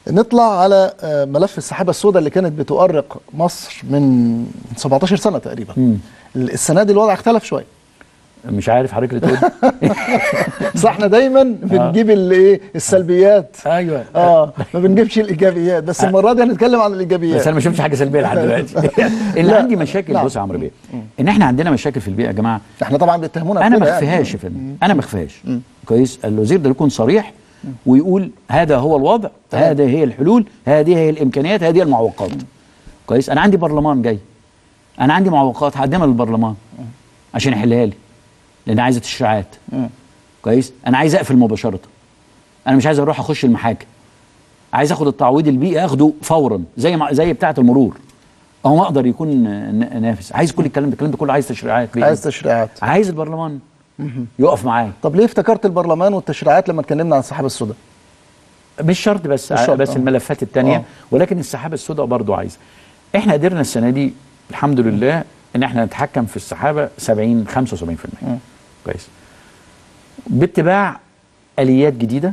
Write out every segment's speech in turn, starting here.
نطلع على آه، ملف السحابه السوداء اللي كانت بتؤرق مصر من 17 سنه تقريبا مم. السنه دي الوضع اختلف شويه مش عارف حضرتك اللي تقول بس احنا دايما بنجيب الايه السلبيات ايوه اه ما بنجيبش الايجابيات بس المره دي هنتكلم عن الايجابيات بس انا ما شفتش حاجه سلبيه لحد دلوقتي اللي لا. عندي مشاكل نعم. بص يا عمرو بيه ان احنا عندنا مشاكل في البيئه يا جماعه احنا طبعا بيتهمونا انا بكده ما يعني. اخفيهاش يا فندم انا ما اخفيهاش كويس الوزير ده يكون صريح ويقول هذا هو الوضع هذه هي الحلول هذه هي الامكانيات هذه المعوقات كويس انا عندي برلمان جاي انا عندي معوقات هقدمها للبرلمان عشان يحلها لي لان عايزه تشريعات كويس انا عايز اقفل مباشره انا مش عايز اروح اخش المحاكم عايز اخد التعويض البيئي اخده فورا زي ما زي بتاعه المرور او ما اقدر يكون ن- نافذ عايز كل الكلام ده الكلام ده كله عايز تشريعات بيئية. عايز تشريعات عايز البرلمان يقف معايا طب ليه افتكرت البرلمان والتشريعات لما اتكلمنا عن السحابه السوداء مش شرط بس مش شرط، بس آه. الملفات التانية آه. ولكن السحابه السوداء برضو عايزه احنا قدرنا السنه دي الحمد لله ان احنا نتحكم في السحابه 70 75% كويس باتباع اليات جديده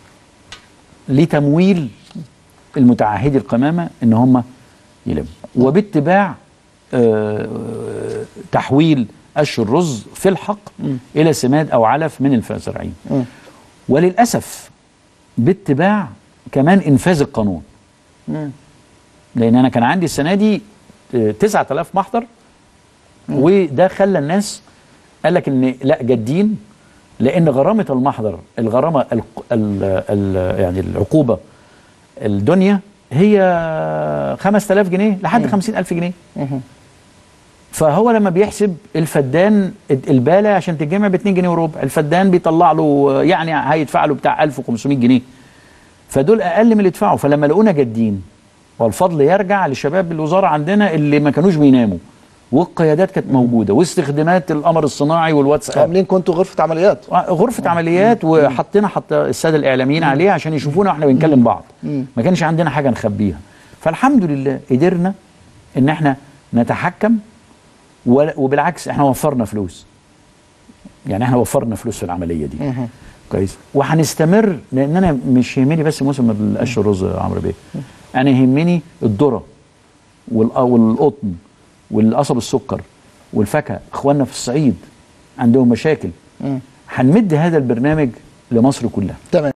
لتمويل المتعهدي القمامه ان هم يلموا وباتباع آه، تحويل قش الرز في الحق الى سماد او علف من الزراعيين وللاسف باتباع كمان انفاذ القانون لان انا كان عندي السنه دي آه، 9000 محضر وده خلى الناس قال لك ان لا جادين لان غرامه المحضر الغرامه ال ال ال يعني العقوبه الدنيا هي 5000 جنيه لحد 50000 جنيه فهو لما بيحسب الفدان الباله عشان تتجمع ب 2 جنيه وربع الفدان بيطلع له يعني هيدفع له بتاع 1500 جنيه فدول اقل من اللي يدفعوا فلما لقونا جادين والفضل يرجع لشباب الوزاره عندنا اللي ما كانوش بيناموا والقيادات كانت موجوده واستخدامات القمر الصناعي والواتساب عاملين كنتوا غرفه عمليات غرفه عمليات وحطينا حط الساده الاعلاميين عليها عشان يشوفونا واحنا بنكلم بعض ما كانش عندنا حاجه نخبيها فالحمد لله قدرنا ان احنا نتحكم ولا- وبالعكس احنا وفرنا فلوس يعني احنا وفرنا فلوس في العمليه دي كويس وهنستمر لان انا مش يهمني بس موسم القش الرز يا عمرو بيه انا يهمني الذره والق- والقطن والقصب السكر والفاكهه اخواننا في الصعيد عندهم مشاكل هنمد هذا البرنامج لمصر كلها تمام